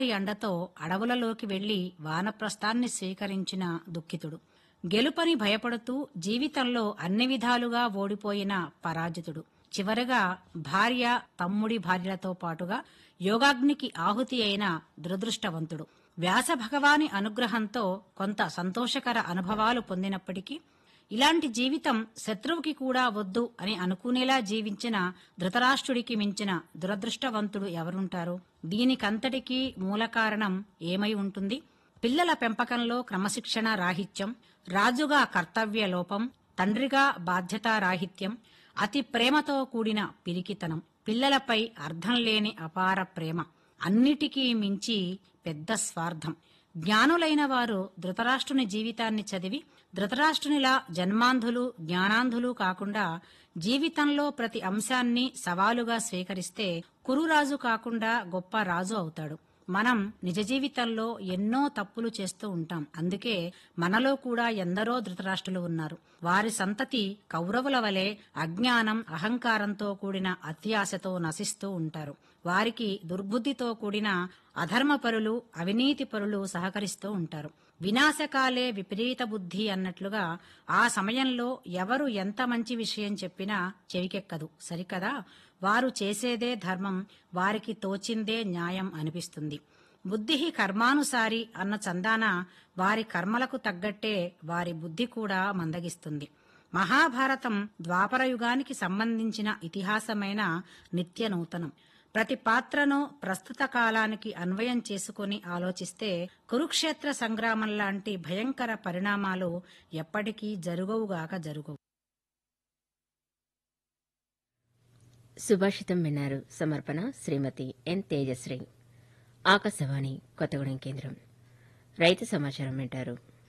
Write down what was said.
ఎండతో అడవులలోకి వెళ్లి వానప్రస్థాన్ని స్వీకరించిన దుఃఖితుడు గెలుపని భయపడుతూ జీవితంలో అన్ని విధాలుగా ఓడిపోయిన పరాజితుడు చివరగా భార్య తమ్ముడి భార్యలతో పాటుగా యోగాగ్నికి ఆహుతి అయిన దురదృష్టవంతుడు వ్యాస భగవాని అనుగ్రహంతో కొంత సంతోషకర అనుభవాలు పొందినప్పటికీ ఇలాంటి జీవితం శత్రువుకి కూడా వద్దు అని అనుకునేలా జీవించిన ధృతరాష్ట్రుడికి మించిన దురదృష్టవంతుడు ఎవరుంటారు దీనికంతటికీ మూల కారణం ఏమై ఉంటుంది పిల్లల పెంపకంలో క్రమశిక్షణ రాహిత్యం రాజుగా కర్తవ్య లోపం తండ్రిగా బాధ్యతారాహిత్యం అతి ప్రేమతో కూడిన పిరికితనం పిల్లలపై అర్థం లేని అపార ప్రేమ అన్నిటికీ మించి పెద్ద స్వార్థం జ్ఞానులైన వారు ధృతరాష్ట్రుని జీవితాన్ని చదివి ధృతరాష్ట్రునిలా జన్మాంధులు జ్ఞానాంధులు కాకుండా జీవితంలో ప్రతి అంశాన్ని సవాలుగా స్వీకరిస్తే కురురాజు కాకుండా గొప్ప రాజు అవుతాడు మనం నిజ జీవితంలో ఎన్నో తప్పులు చేస్తూ ఉంటాం అందుకే మనలో కూడా ఎందరో ధృతరాష్ట్రులు ఉన్నారు వారి సంతతి కౌరవుల వలె అజ్ఞానం అహంకారంతో కూడిన అత్యాశతో నశిస్తూ ఉంటారు వారికి దుర్బుద్ధితో కూడిన అధర్మపరులు అవినీతి పరులు సహకరిస్తూ ఉంటారు వినాశకాలే విపరీత బుద్ధి అన్నట్లుగా ఆ సమయంలో ఎవరు ఎంత మంచి విషయం చెప్పినా చెవికెక్కదు సరికదా వారు చేసేదే ధర్మం వారికి తోచిందే న్యాయం అనిపిస్తుంది బుద్ధి కర్మానుసారి అన్న చందాన వారి కర్మలకు తగ్గట్టే వారి బుద్ధి కూడా మందగిస్తుంది మహాభారతం ద్వాపరయుగానికి సంబంధించిన ఇతిహాసమైన నిత్య నూతనం ప్రతి పాత్రను ప్రస్తుత కాలానికి అన్వయం చేసుకుని ఆలోచిస్తే కురుక్షేత్ర సంగ్రామం లాంటి భయంకర పరిణామాలు ఎప్పటికీ జరుగవుగాక జరుగవు సుభాషితం విన్నారు సమర్పణ శ్రీమతి ఎన్ తేజశ్రీ ఆకాశవాణి కొత్తగూడెం కేంద్రం రైతు సమాచారం వింటారు